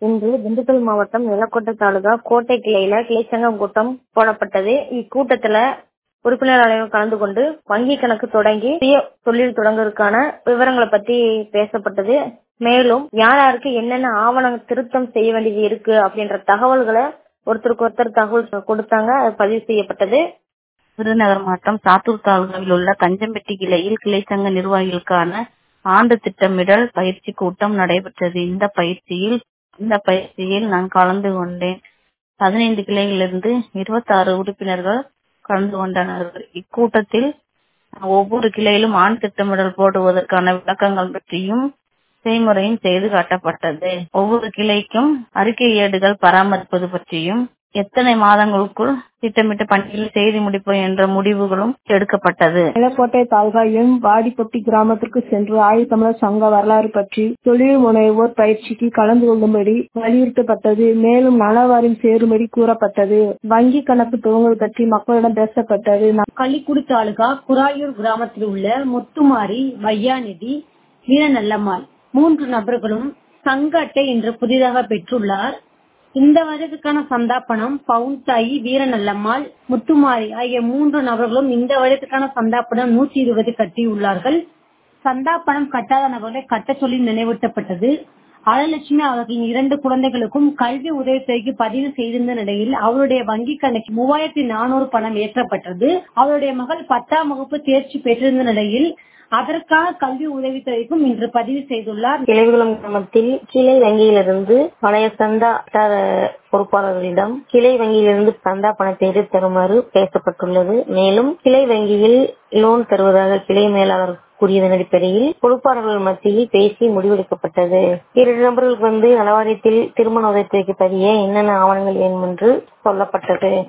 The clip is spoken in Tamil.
இன்று திண்டுக்கல் மாவட்டம் நிலக்கோட்டை தாலுகா கோட்டை கிளையில கிளைச்சங்கம் கூட்டம் போடப்பட்டது இக்கூட்டத்துல உறுப்பினர் அனைவரும் கலந்து கொண்டு வங்கி கணக்கு தொடங்கி சுய தொழில் தொடங்குவதற்கான விவரங்களை பத்தி பேசப்பட்டது மேலும் யார் யாருக்கு என்னென்ன ஆவணம் திருத்தம் செய்ய வேண்டியது இருக்கு அப்படின்ற தகவல்களை ஒருத்தருக்கு ஒருத்தர் தகவல் கொடுத்தாங்க அது பதிவு செய்யப்பட்டது விருதுநகர் மாவட்டம் சாத்தூர் தாலுகாவில் உள்ள கஞ்சம்பட்டி கிளையில் கிளைச்சங்க நிர்வாகிகளுக்கான ஆண்டு திட்டமிடல் பயிற்சி கூட்டம் நடைபெற்றது இந்த பயிற்சியில் இந்த பயிற்சியில் நான் கலந்து கொண்டேன் பதினைந்து கிளையிலிருந்து இருபத்தி ஆறு உறுப்பினர்கள் கலந்து கொண்டனர் இக்கூட்டத்தில் ஒவ்வொரு கிளையிலும் ஆண் திட்டமிடல் போடுவதற்கான விளக்கங்கள் பற்றியும் செய்முறையும் செய்து காட்டப்பட்டது ஒவ்வொரு கிளைக்கும் அறிக்கை ஏடுகள் பராமரிப்பது பற்றியும் எத்தனை மாதங்களுக்குள் திட்டமிட்ட பணிகளை செய்து முடிப்போம் என்ற முடிவுகளும் எடுக்கப்பட்டது நிலக்கோட்டை தாலுகா எம் வாடிப்பட்டி கிராமத்திற்கு சென்று ஆயுத்தமிழர் சங்க வரலாறு பற்றி தொழில் முனைவோர் பயிற்சிக்கு கலந்து கொள்ளும்படி வலியுறுத்தப்பட்டது மேலும் நலவாரியம் சேரும்படி கூறப்பட்டது வங்கி கணக்கு துவங்குவது பற்றி மக்களிடம் பேசப்பட்டது கள்ளிக்குடி தாலுகா குராயூர் கிராமத்தில் உள்ள முத்துமாரி வையாநிதி வீரநல்லம்மாள் மூன்று நபர்களும் சங்க அட்டை என்று புதிதாக பெற்றுள்ளார் இந்த வருடத்துக்கான சந்தா பணம் பவுன் தாயி வீரநல்லம்மாள் முத்துமாரி ஆகிய மூன்று நபர்களும் இந்த வருடத்துக்கான சந்தா பணம் நூற்றி இருபது கட்டியுள்ளார்கள் சந்தா பணம் கட்டாத நபர்களை கட்ட சொல்லி நினைவூட்டப்பட்டது அழலட்சுமி அவர்களின் இரண்டு குழந்தைகளுக்கும் கல்வி உதவித்தொகைக்கு பதிவு செய்திருந்த நிலையில் அவருடைய வங்கி கணக்கு மூவாயிரத்தி நானூறு பணம் ஏற்றப்பட்டது அவருடைய மகள் பத்தாம் வகுப்பு தேர்ச்சி பெற்றிருந்த நிலையில் அதற்கான கல்வி உதவித்தொகைக்கும் இன்று பதிவு செய்துள்ளார் கிளைகுளம் கிராமத்தில் கிளை வங்கியிலிருந்து பழைய சந்தா பொறுப்பாளர்களிடம் கிளை வங்கியிலிருந்து சந்தா பணத்தை எடுத்து தருமாறு பேசப்பட்டுள்ளது மேலும் கிளை வங்கியில் லோன் தருவதாக கிளை மேலாளர் கூறியதன் அடிப்படையில் பொறுப்பாளர்கள் மத்தியில் பேசி முடிவெடுக்கப்பட்டது இரண்டு நபர்களுக்கு வந்து நலவாரியத்தில் திருமண உதவித்தொகைக்கு பதிய என்னென்ன ஆவணங்கள் வேணும் என்று சொல்லப்பட்டது